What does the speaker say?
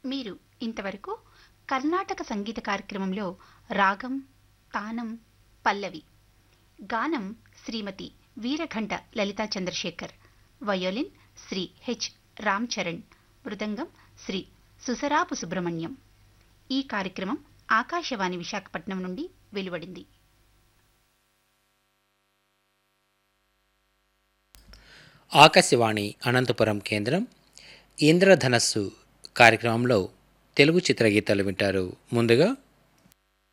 మీరు ఇంతవరకు కర్ణాటక సంగీత కార్యక్రమంలో రాగం తానం పల్లవి గానం శ్రీమతి వీరఘంట లలితా చంద్రశేఖర్ వయోలిన్ శ్రీ హెచ్ రామ్ చరణ్ మృదంగం శ్రీ సుసరాపు సుబ్రహ్మణ్యం ఈ కార్యక్రమం ఆకాశవాణి విశాఖపట్నం నుండి వెలువడింది ఆకాశవాణి అనంతపురం కేంద్రం ఇంద్రధనస్సు కార్యక్రమంలో తెలుగు చిత్రగీతాలు వింటారు ముందుగా